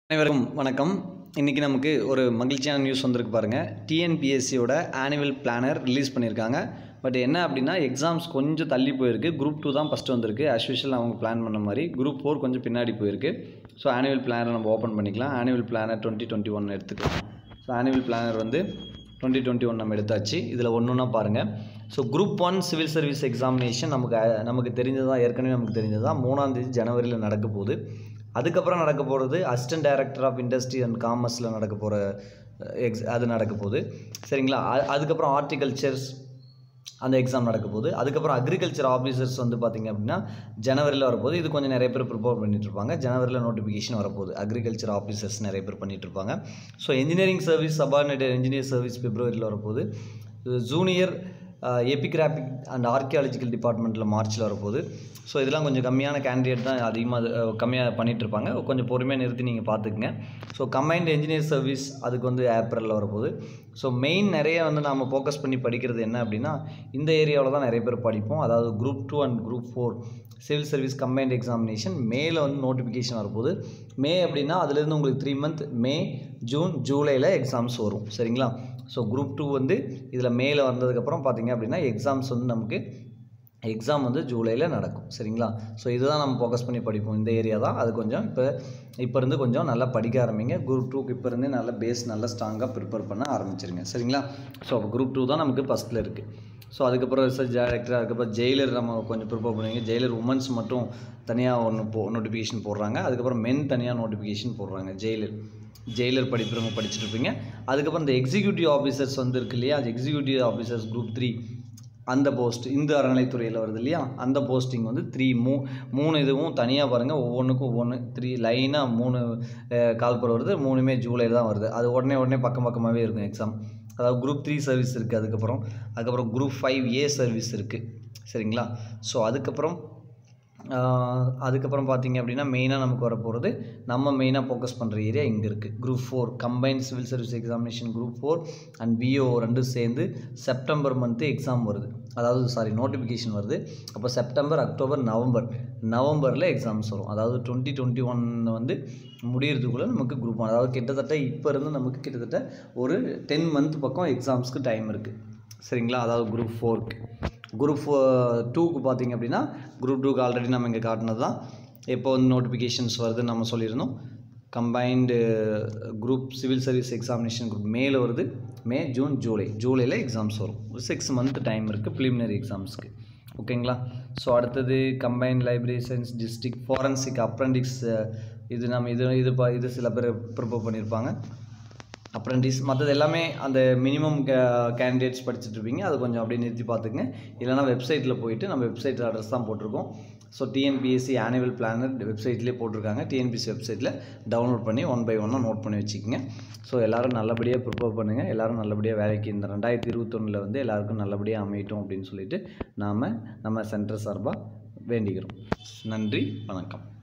அனைவருக்கும் வணக்கம் இன்றைக்கி நமக்கு ஒரு மகிழ்ச்சியான நியூஸ் வந்திருக்கு பாருங்கள் டிஎன்பிஎஸ்சியோட ஆனுவல் பிளானர் ரிலீஸ் பண்ணியிருக்காங்க பட் என்ன அப்படின்னா எக்ஸாம்ஸ் கொஞ்சம் தள்ளி போயிருக்கு குரூப் டூ தான் ஃபஸ்ட்டு வந்திருக்கு as usual அவங்க பிளான் பண்ண மாதிரி குரூப் ஃபோர் கொஞ்சம் பின்னாடி போயிருக்கு ஸோ ஆனுவல் பிளானர் நம்ம ஓப்பன் பண்ணிக்கலாம் annual planner twenty twenty one எடுத்துக்கலாம் ஸோ ஆனுவல் பிளானர் வந்து டுவெண்ட்டி டுவெண்ட்டி ஒன் நம்ம எடுத்தாச்சு இதில் ஒன்று ஒன்றா பாருங்கள் so group one civil service examination நமக்கு அஹ், நமக்கு தெரிஞ்சதா ஏற்கனவே நமக்கு தெரிஞ்சதா மூணாம் தேதி ஜனவரியில் நடக்க போகுது அதுக்கப்புறம் நடக்க போகிறது assistant director of industry and காமர்ஸில் நடக்க போகிற எக்ஸ் அது நடக்க போகுது சரிங்களா அ- அதுக்கப்புறம் ஹார்டிகல்ச்சர்ஸ் அந்த எக்ஸாம் நடக்க போகுது அதுக்கப்புறம் அக்ரிகல்ச்சர் ஆஃபீஸர்ஸ் வந்து பார்த்திங்க அப்படின்னா ஜனவரியில் வரப்போகுது இது கொஞ்சம் நிறைய பேர் ப்ரிப்பேர் பண்ணிட்டு இருப்பாங்க ஜனவரியில் நோட்டிஃபிகேஷன் வரப்போகுது அக்ரிகல்ச்சர் ஆஃபீஸர்ஸ் நிறைய பேர் பண்ணிட்டு இருப்பாங்க so engineering service subordinated engineer service பிப்ரவரியில் வரப்போகுது ஜூனியர் எபிகிராபிக் அண்ட் ஆர்கியாலஜிக்கல் டிபார்ட்மெண்ட்டில் மார்ச்சில் வரப்போகுது ஸோ இதெல்லாம் கொஞ்சம் கம்மியான கேண்டிடேட் தான் அதிகமாக கம்மியாக பண்ணிட்டு இருப்பாங்க கொஞ்சம் பொறுமையாக நிறுத்தி நீங்கள் பார்த்துக்குங்க ஸோ கம்பைன்டு இன்ஜினியர் சர்வீஸ் அதுக்கு வந்து ஏப்ரலில் வரப்போகுது ஸோ மெயின் நிறைய வந்து நாம் ஃபோக்கஸ் பண்ணி படிக்கிறது என்ன அப்படின்னா இந்த ஏரியாவில் தான் நிறைய பேர் படிப்போம் அதாவது group two and group four civil service combined examination மேல வந்து நோட்டிஃபிகேஷன் வரப்போகுது மே அப்படின்னா அதுலேருந்து உங்களுக்கு த்ரீ மந்த் மே ஜூன் ஜூலையில் எக்ஸாம்ஸ் வரும் சரிங்களா ஸோ குரூப் டூ வந்து இதில் மேலே வந்ததுக்கப்புறம் பார்த்தீங்க அப்படின்னா எக்ஸாம்ஸ் வந்து நமக்கு எக்ஸாம் வந்து ஜூலையில் நடக்கும் சரிங்களா ஸோ இதுதான் நம்ம ஃபோக்கஸ் பண்ணி படிப்போம் இந்த ஏரியா தான் அது கொஞ்சம் இப்போ இப்போ இருந்து கொஞ்சம் நல்லா படிக்க ஆரம்பிங்க குரூப் டூக்கு இப்போ இருந்தே நல்ல பேஸ் நல்லா ஸ்ட்ராங்காக ப்ரிப்பேர் பண்ண ஆரம்பிச்சிருங்க சரிங்களா ஸோ அப்போ குரூப் டூ தான் நமக்கு ஃபஸ்ட்டில் இருக்குது ஸோ அதுக்கப்புறம் ரிசர்ச் டைரக்டர் அதுக்கப்புறம் ஜெயிலர் நம்ம கொஞ்சம் ப்ரிப்பேர் பண்ணுவீங்க ஜெயிலர் உமன்ஸ் மட்டும் தனியாக ஒன்று போ நோட்டிஃபிகேஷன் போடுறாங்க அதுக்கப்புறம் மென் தனியாக நோட்டிஃபிகேஷன் போடுறாங்க ஜெயிலர் ஜெயிலர் படிக்கிறவங்க படிச்சுட்டு இருப்பீங்க அதுக்கப்புறம் இந்த எக்ஸிக்யூட்டிவ் ஆஃபீஸர்ஸ் வந்து இருக்கு இல்லையா எக்ஸிக்யூட்டிவ் ஆஃபீஸர்ஸ் குரூப் த்ரீ அந்த போஸ்ட் இந்து அறநிலைத்துறையில் வருது இல்லையா அந்த போஸ்டிங் வந்து த்ரீ மூ மூணு இதுவும் தனியாக பாருங்கள் ஒவ்வொன்றுக்கும் ஒவ்வொன்று த்ரீ லைனாக மூணு கால்பர் வருது மூணுமே ஜூலையில் தான் வருது அது உடனே உடனே பக்கம் பக்கமாகவே இருக்கும் எக்ஸாம் அதாவது குரூப் த்ரீ சர்வீஸ் இருக்குது அதுக்கப்புறம் அதுக்கப்புறம் குரூப் ஃபைவ் ஏ சர்வீஸ் இருக்குது சரிங்களா ஸோ அதுக்கப்புறம் ஆஹ், அதுக்கப்புறம் பார்த்தீங்க அப்படின்னா மெயினாக நமக்கு வர போகிறது நம்ம மெயினாக ஃபோக்கஸ் பண்ணுற ஏரியா இங்கே இருக்குது group four combined civil service examination group four and PO ரெண்டும் சேர்ந்து செப்டம்பர் மந்த்து எக்ஸாம் வருது அதாவது சாரி நோட்டிஃபிகேஷன் வருது அப்போ செப்டம்பர் அக்டோபர் நவம்பர் நவம்பரில் எக்ஸாம்ஸ் வரும் அதாவது டுவெண்ட்டி டுவெண்ட்டி ஒன் வந்து முடியறதுக்குள்ளே நமக்கு குரூப் ஒன் அதாவது கிட்டத்தட்ட இப்போ இருந்து நமக்கு கிட்டத்தட்ட ஒரு டென் மந்த் பக்கம் எக்ஸாம்ஸ்க்கு டைம் இருக்குது சரிங்களா அதாவது குரூப் ஃபோருக்கு குரூப் ஃபோ டூக்கு பார்த்தீங்க அப்படின்னா குரூப் டூக்கு ஆல்ரெடி நம்ம இங்கே காட்டினது தான் எப்போ வந்து நோட்டிஃபிகேஷன்ஸ் வருதுன்னு நம்ம சொல்லியிருந்தோம் combined group civil service examination group மேல வருது மே ஜூன் ஜூலை ஜூலையில் எக்ஸாம்ஸ் வரும் ஒரு சிக்ஸ் மந்த் டைம் இருக்குது ப்ரிலிமினரி எக்ஸாம்ஸ்க்கு ஓகேங்களா ஸோ அடுத்தது combined library science district forensic apprentice இது நம்ம இது இது ப- இது சில பேர் ப்ரிப்பேர் பண்ணியிருப்பாங்க அப்ரெண்டிஸ் மற்றது எல்லாமே அந்த மினிமம் கேண்டிடேட்ஸ் படிச்சுட்டு இருப்பீங்க அது கொஞ்சம் அப்படியே நிறுத்தி பார்த்துக்குங்க இல்லைனா வெப்சைட்டில் போயிட்டு நம்ம வெப்சைட் அட்ரஸ் தான் போட்டிருக்கோம் ஸோ டிஎன்பிஎஸ்சி ஆனுவல் பிளானர் வெப்சைட்லேயே போட்டிருக்காங்க டிஎன்பிஎஸ்சி வெப்சைட்டில் டவுன்லோட் பண்ணி ஒன் பை ஒன்னாக நோட் பண்ணி வச்சுக்கோங்க ஸோ எல்லோரும் நல்லபடியாக ப்ரிப்பேர் பண்ணுங்கள் எல்லோரும் நல்லபடியாக வேலைக்கு இந்த ரெண்டாயிரத்தி இருபத்தொன்னில் வந்து எல்லாருக்கும் நல்லபடியாக அமையட்டும் அப்படின்னு சொல்லிட்டு நாம் நம்ம சென்டர் சார்பாக வேண்டிக்கிறோம் நன்றி வணக்கம்